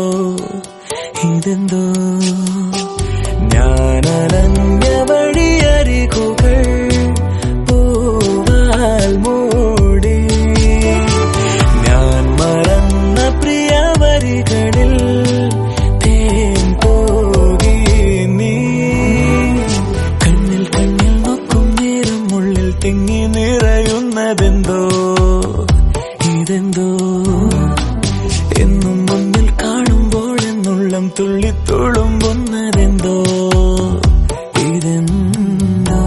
ഇതെന്തോ ഞാനനഞ്ഞ വഴിയരികുകൾ പൂവാൽ മൂടി ഞാൻ മറന്ന പ്രിയവരികളിൽ തേൻ പോകി നീ കണ്ണിൽ കണ്ണിൽ നോക്കും നേരം ഉള്ളിൽ തിങ്ങി നിറയുന്നതെന്തോ ഇതെന്തോ എന്നും മുന്നിൽ കാണുമ്പോൾ എന്നുള്ളം തുള്ളി തുളുമ്പുന്നതെന്തോ ഇതെന്തോ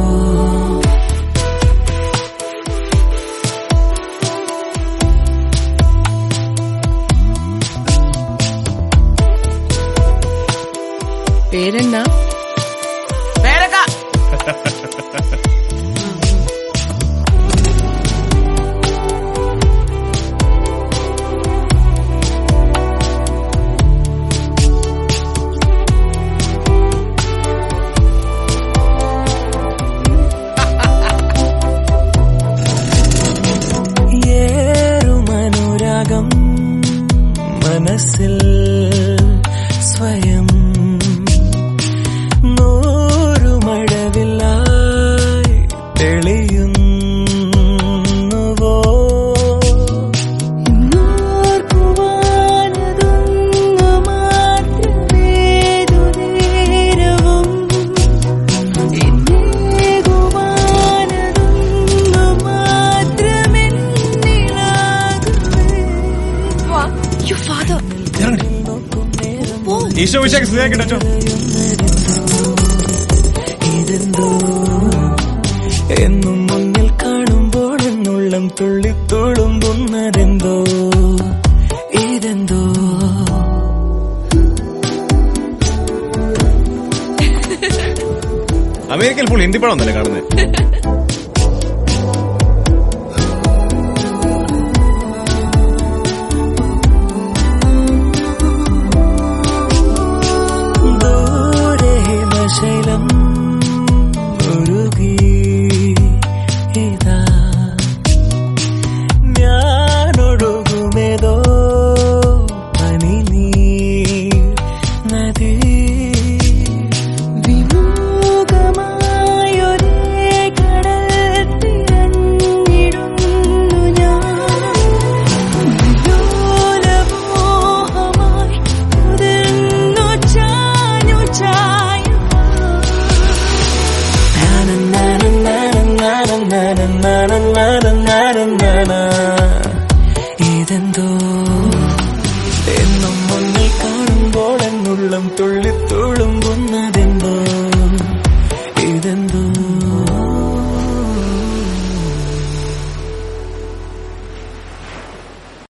പേരെന്നാ പേരക്ക ഏറുമനുരാഗം മനസ്സിൽ സ്വയം നൂറുമഴവില്ലായി തെളിയുന്നുവോ ഇന്നോർക്കുവാനതൊന്നു മാത്രമേതു നേരവും എന്നേകുവാനതൊന്നു മാത്രമെന്നിലാകുമേ യു ഫാദർ ഈശോ വിശേഷം സ്നേഹിക്കട്ടെ അച്ഛോ ഇതെന്തോ എന്നും മുന്നിൽ കാണുമ്പോൾ എന്നുള്ളം തുള്ളി തുളുമ്പുന്നതെന്തോ ഇതെന്തോ അമേരിക്കയിൽ ഫുൾ ഹിന്ദി പടം ഒന്നല്ലേ കാണുന്നത് ദൂരെ ഹിമശൈലം ഉരുകി ഇതാ ഞാനൊഴുകുമേതോ പനിനീർ നദി വിമുഖമായൊരേ കടൽ തിരഞ്ഞിടുന്നു ഞാൻ വിലോലമോഹമായി മുതിർന്നു ചാഞ്ഞു ചായുവാൻ ഇതെന്തോ എന്നും മുന്നിൽ കാണുമ്പോൾ എന്നുള്ളം തുള്ളി തുളും